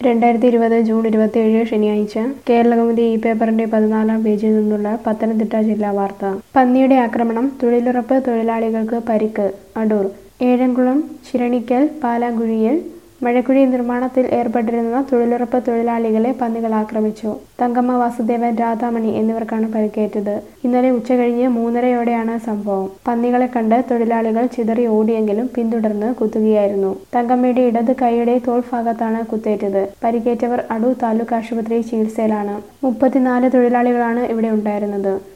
രണ്ടായിരത്തി ഇരുപത് ജൂൺ ഇരുപത്തിയേഴ് ശനിയാഴ്ച കേരളകൗമുദി ഈ പേപ്പറിന്റെ പതിനാലാം പേജിൽ നിന്നുള്ള പത്തനംതിട്ട ജില്ലാ വാർത്ത പന്നിയുടെ ആക്രമണം തൊഴിലുറപ്പ് തൊഴിലാളികൾക്ക് പരിക്ക് അടൂർ ഏഴംകുളം ചിരണിക്കൽ പാലാങ്കുഴിയിൽ മഴക്കുഴി നിർമ്മാണത്തിൽ ഏർപ്പെട്ടിരുന്ന തൊഴിലുറപ്പ് തൊഴിലാളികളെ പന്നികൾ ആക്രമിച്ചു തങ്കമ്മ വാസുദേവൻ രാധാമണി എന്നിവർക്കാണ് പരിക്കേറ്റത് ഇന്നലെ ഉച്ചകഴിഞ്ഞ് മൂന്നരയോടെയാണ് സംഭവം പന്നികളെ കണ്ട് തൊഴിലാളികൾ ചിതറി ഓടിയെങ്കിലും പിന്തുടർന്ന് കുത്തുകയായിരുന്നു തങ്കമ്മയുടെ ഇടത് കൈയുടെ തോൾഭാഗത്താണ് കുത്തേറ്റത് പരിക്കേറ്റവർ അടൂർ താലൂക്ക് ആശുപത്രിയിൽ ചികിത്സയിലാണ് മുപ്പത്തിനാല് തൊഴിലാളികളാണ് ഇവിടെ ഉണ്ടായിരുന്നത്